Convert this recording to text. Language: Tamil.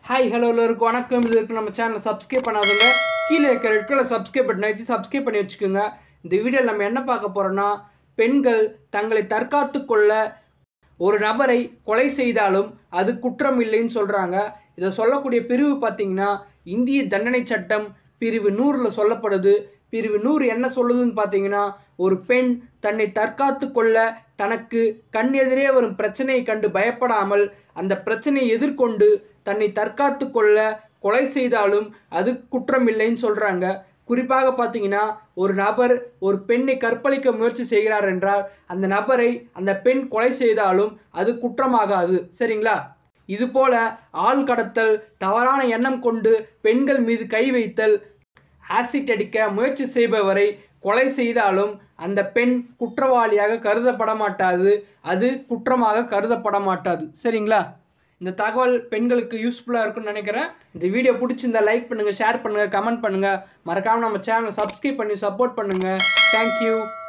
ஹாய் ஹலோ எல்லோருக்கும் வணக்கம் இது இருக்கு நம்ம சேனலை சப்ஸ்கிரைப் பண்ணாதவங்க கீழே இருக்கிற ரெட்களை சப்ஸ்கிரைப் பட்டனை இது சப்ஸ்கிரைப் பண்ணி வச்சுக்கோங்க இந்த வீடியோவில் நம்ம என்ன பார்க்க போகிறோன்னா பெண்கள் தங்களை தற்காத்து கொள்ள ஒரு நபரை கொலை செய்தாலும் அது குற்றம் இல்லைன்னு சொல்கிறாங்க இதை சொல்லக்கூடிய பிரிவு பார்த்தீங்கன்னா இந்திய தண்டனை சட்டம் பிரிவு நூறில் சொல்லப்படுது பிரிவு நூறு என்ன சொல்லுதுன்னு பார்த்தீங்கன்னா ஒரு பெண் தன்னை தற்காத்து கொள்ள தனக்கு கண் எதிரே வரும் பிரச்சனையை கண்டு பயப்படாமல் அந்த பிரச்சனையை எதிர்கொண்டு தன்னை தற்காத்து கொள்ள கொலை செய்தாலும் அது குற்றம் இல்லைன்னு சொல்கிறாங்க குறிப்பாக பார்த்தீங்கன்னா ஒரு நபர் ஒரு பெண்ணை கற்பழிக்க முயற்சி செய்கிறார் என்றால் அந்த நபரை அந்த பெண் கொலை செய்தாலும் அது குற்றமாகாது சரிங்களா இதுபோல ஆள் கடத்தல் தவறான எண்ணம் கொண்டு பெண்கள் மீது கை வைத்தல் ஆசிட் அடிக்க முயற்சி செய்பவரை கொலை செய்தாலும் அந்த பெண் குற்றவாளியாக கருதப்பட மாட்டாது அது குற்றமாக கருதப்பட மாட்டாது சரிங்களா இந்த தகவல் பெண்களுக்கு யூஸ்ஃபுல்லாக இருக்கும்னு நினைக்கிறேன் இந்த வீடியோ பிடிச்சிருந்தா லைக் பண்ணுங்கள் ஷேர் பண்ணுங்கள் கமெண்ட் பண்ணுங்கள் மறக்காமல் நம்ம சேனலை சப்ஸ்கிரைப் பண்ணி சப்போர்ட் பண்ணுங்கள் தேங்க்யூ